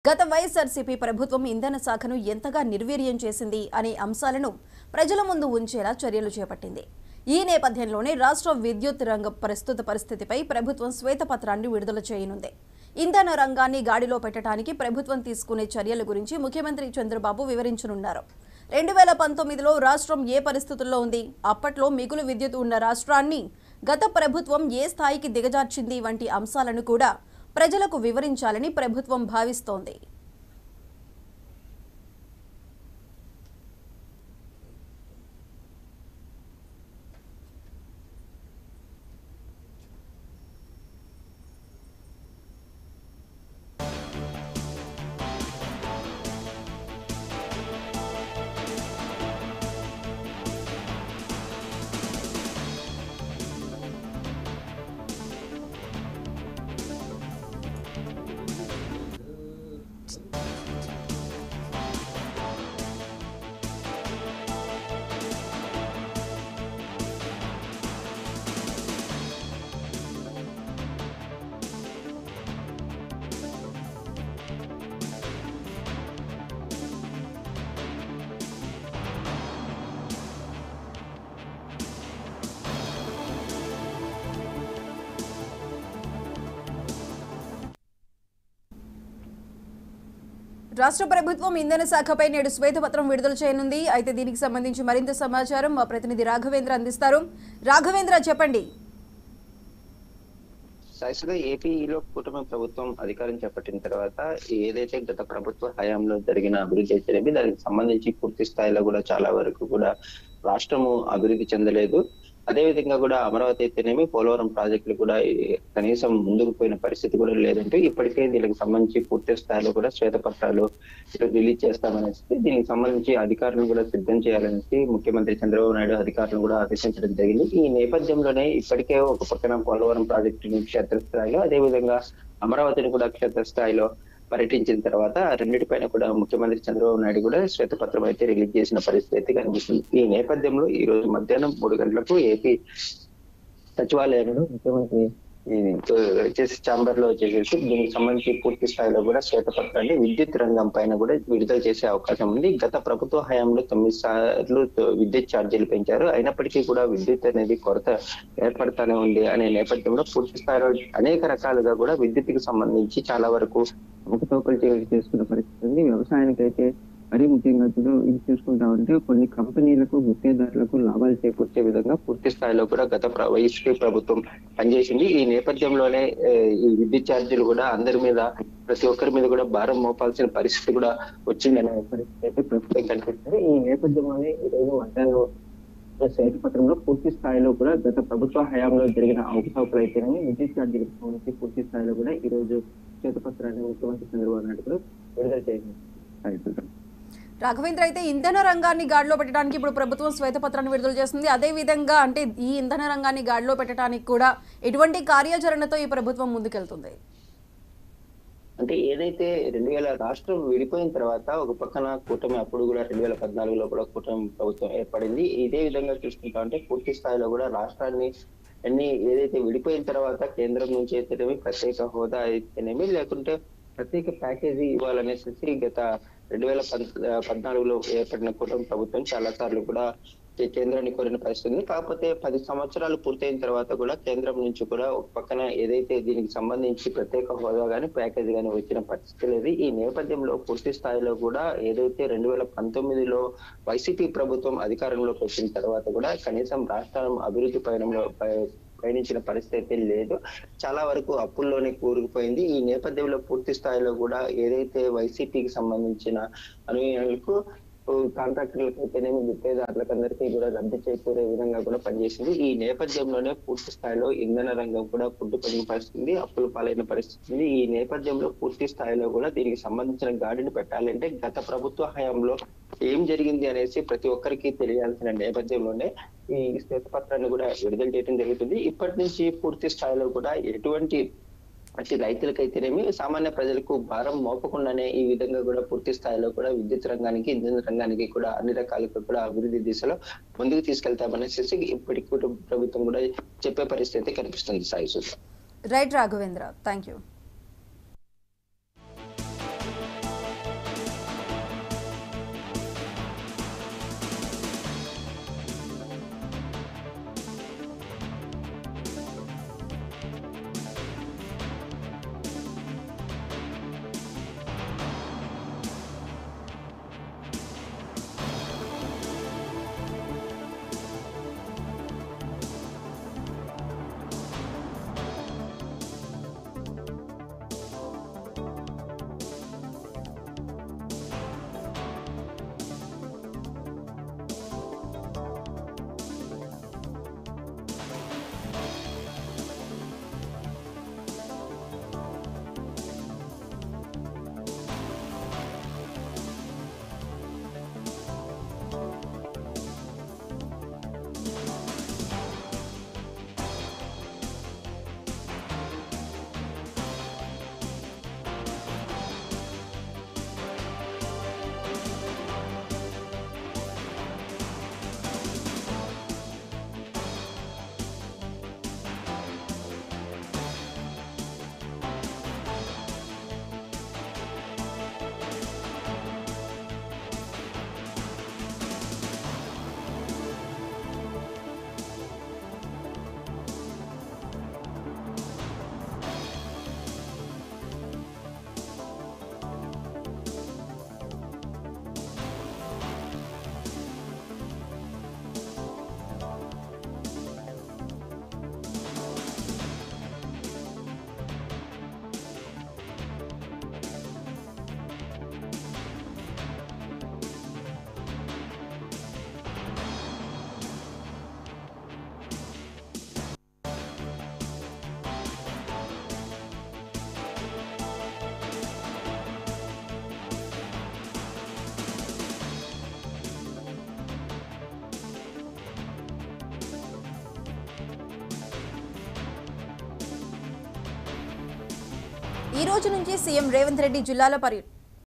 గత వైఎస్ఆర్సీపీ ప్రభుత్వం ఇంధన శాఖను ఎంతగా నిర్వీర్యం చేసింది అనే అంశాలను ప్రజల ముందు ఉంచేలా చర్యలు చేపట్టింది ఈ నేపథ్యంలోనే రాష్ట్ర విద్యుత్ రంగ ప్రస్తుత పరిస్థితిపై ప్రభుత్వం శ్వేతపత్రాన్ని విడుదల చేయనుంది ఇంధన రంగాన్ని గాడిలో పెట్టడానికి ప్రభుత్వం తీసుకునే చర్యల గురించి ముఖ్యమంత్రి చంద్రబాబు వివరించనున్నారు రెండు వేల పంతొమ్మిదిలో రాష్ట్రం ఏ పరిస్థితుల్లో ఉంది అప్పట్లో మిగులు విద్యుత్ ఉన్న రాష్ట్రాన్ని గత ప్రభుత్వం ఏ స్థాయికి దిగజార్చింది వంటి అంశాలను కూడా ప్రజలకు వివరించాలని ప్రభుత్వం భావిస్తోంది రాష్ట్ర ప్రభుత్వం ఇంధన శాఖపై నేడు శ్వేతపత్రం విడుదల చేయనుంది అయితే దీనికి సంబంధించి మరింత సమాచారం మా ప్రతినిధి రాఘవేంద్ర అందిస్తారు రాఘవేంద్ర చెప్పండి సాయిసుగా ఏపీలో కూటమి ప్రభుత్వం అధికారం చేపట్టిన తర్వాత ఏదైతే గత ప్రభుత్వ హయాంలో జరిగిన అభివృద్ధి అయితేనేమి దానికి సంబంధించి పూర్తి స్థాయిలో కూడా చాలా వరకు కూడా రాష్ట్రము అభివృద్ధి చెందలేదు అదే విధంగా కూడా అమరావతి అయితేనేమి పోలవరం ప్రాజెక్టులు కూడా ఈ కనీసం ముందుకు పోయిన పరిస్థితి కూడా లేదంటే ఇప్పటికే దీనికి సంబంధించి పూర్తి స్థాయిలో కూడా శ్వేతపత్రాలు రిలీజ్ చేస్తామనేసి దీనికి సంబంధించి అధికారులను కూడా సిద్ధం చేయాలనేసి ముఖ్యమంత్రి చంద్రబాబు నాయుడు అధికారులను కూడా ఆదేశించడం జరిగింది ఈ నేపథ్యంలోనే ఇప్పటికే ఒక పక్కన పోలవరం ప్రాజెక్టుని క్షేత్రస్థాయిలో అదే విధంగా అమరావతిని కూడా క్షేత్రస్థాయిలో పర్యటించిన తర్వాత ఆ రెండింటిపైన కూడా ముఖ్యమంత్రి చంద్రబాబు నాయుడు కూడా శ్వేతపత్రం అయితే రిలీజ్ చేసిన పరిస్థితి అయితే కనిపిస్తుంది ఈ నేపథ్యంలో ఈ రోజు మధ్యాహ్నం మూడు గంటలకు ఏపీ సచివాలయంలో ముఖ్యమంత్రి ఈ వచ్చేసి ఛాంబర్ లో వచ్చేసి దీనికి సంబంధించి పూర్తి స్థాయిలో కూడా శ్వేతపత్రాన్ని విద్యుత్ రంగం పైన కూడా విడుదల చేసే అవకాశం ఉంది గత ప్రభుత్వ హయాంలో తొమ్మిది సార్లు విద్యుత్ ఛార్జీలు పెంచారు అయినప్పటికీ కూడా విద్యుత్ అనేది కొరత ఏర్పడతానే ఉంది అనే నేపథ్యంలో పూర్తి స్థాయిలో అనేక రకాలుగా కూడా విద్యుత్ కి సంబంధించి చాలా వరకు అవకతవకలు చే- చేసుకున్న పరిస్థితి ఉంది వ్యవసాయానికి అయితే మరీ ముఖ్యంగా కూడా ఇది చూసుకుంటా ఉంటే కొన్ని కంపెనీలకు గుత్తేదారులకు లాభాలు చేకూర్చే విధంగా పూర్తి స్థాయిలో కూడా గత ప్ర- వైసీపీ ప్రభుత్వం పనిచేసింది ఈ నేపథ్యంలోనే ఏ, ఈ విద్యుత్ ఛార్జీలు కూడా అందరి మీద ప్రతి ఒక్కరి మీద కూడా భారం మోపాల్సిన పరిస్థితి కూడా వచ్చిందనే పరిస్థితి అయితే ప్రస్తుతం కనిపిస్తుంది ఈ నేపథ్యంలోనే ఈ రోజు మధ్యాహ్నం శ్వేతపత్రంలో పూర్తి స్థాయిలో కూడా గత ప్రభుత్వ హయాంలో జరిగిన అవకతవకలు అయితేనే విద్యుత్ ఛార్జీలకు సంబంధించి పూర్తి స్థాయిలో కూడా ఈ రోజు శ్వేతపత్రాన్ని ముఖ్యమంత్రి చంద్రబాబు నాయుడు కూడా విడుదల చేసింది రాఘవేంద్ర అయితే ఇంధన రంగాన్ని గాడిలో పెట్టడానికి ఇప్పుడు ప్రభుత్వం శ్వేతపత్రాన్ని విడుదల చేస్తుంది అదే విధంగా అంటే ఈ ఇంధన రంగాన్ని గాడిలో పెట్టడానికి కూడా ఎటువంటి కార్యాచరణతో ఈ ప్రభుత్వం ముందుకెళ్తుంది అంటే ఏదైతే రెండు వేల రాష్ట్రం విడిపోయిన తర్వాత ఒక పక్కన కూటమి అప్పుడు కూడా రెండు వేల పద్నాలుగులో కూడా కూటమి ప్రభుత్వం ఏర్పడింది ఇదే విధంగా చూసుకుంటా ఉంటే పూర్తి స్థాయిలో కూడా రాష్ట్రాన్ని అన్ని ఏదైతే విడిపోయిన తర్వాత కేంద్రం నుంచి అయితేనేమి ప్రత్యేక హోదా అయితేనేమి లేకుంటే ప్రత్యేక ప్యాకేజీ ఇవ్వాలనేసి గత రెండు వేల పద్నాలుగులో ఏర్పడిన కూటమి ప్రభుత్వం చాలా సార్లు కూడా కే- కేంద్రాన్ని కోరిన పరిస్థితి ఉంది కాకపోతే పది సంవత్సరాలు పూర్తయిన తర్వాత కూడా కేంద్రం నుంచి కూడా ఒక పక్కన ఏదైతే దీనికి సంబంధించి ప్రత్యేక హోదా గానీ ప్యాకేజ్ గానీ వచ్చిన పరిస్థితి లేదు ఈ నేపథ్యంలో పూర్తి స్థాయిలో కూడా ఏదైతే రెండు వేల పంతొమ్మిదిలో వైసీపీ ప్రభుత్వం అధికారంలోకి వచ్చిన తర్వాత కూడా కనీసం రాష్ట్రం అభివృద్ధి పయనంలో పయ- పయనించిన పరిస్థితి అయితే లేదు చాలా వరకు అప్పుల్లోనే కూరుకుపోయింది ఈ నేపథ్యంలో పూర్తి స్థాయిలో కూడా ఏదైతే వైసీపీకి సంబంధించిన అనుయాయులకు కాంట్రాక్టర్లకు అయితేనేమి గుత్తేదారులకు అందరికీ కూడా రద్దు చేకూరే విధంగా కూడా పనిచేసింది ఈ నేపథ్యంలోనే పూర్తి స్థాయిలో ఇంధన రంగం కూడా పుట్టుపడిన పరిస్థితి ఉంది, అప్పుల పాలైన పరిస్థితి ఉంది. ఈ నేపథ్యంలో పూర్తి స్థాయిలో కూడా దీనికి సంబంధించిన గాడిని పెట్టాలంటే గత ప్రభుత్వ హయాంలో ఏం జరిగింది అనేసి ప్రతి ఒక్కరికి తెలియాల్సిన నేపథ్యంలోనే ఈ శ్వేతపత్రాన్ని కూడా విడుదల చేయడం జరుగుతుంది ఇప్పటి నుంచి పూర్తి స్థాయిలో కూడా ఎటువంటి అటు రైతులకైతేనేమి సామాన్య ప్రజలకు భారం మోపకుండానే ఈ విధంగా కూడా పూర్తి స్థాయిలో కూడా విద్యుత్ రంగానికి ఇంధన రంగానికి కూడా అన్ని రకాలుగా కూడా అభివృద్ధి దిశలో ముందుకు తీసుకెళ్తామనేసి ఇప్పటికి కూడా ప్రభుత్వం కూడా చెప్పే పరిస్థితి కనిపిస్తుంది Sai Sudha right Raghavendra thank you ఈ రోజు నుంచి సీఎం రేవంత్ రెడ్డి జిల్లాలో పర్య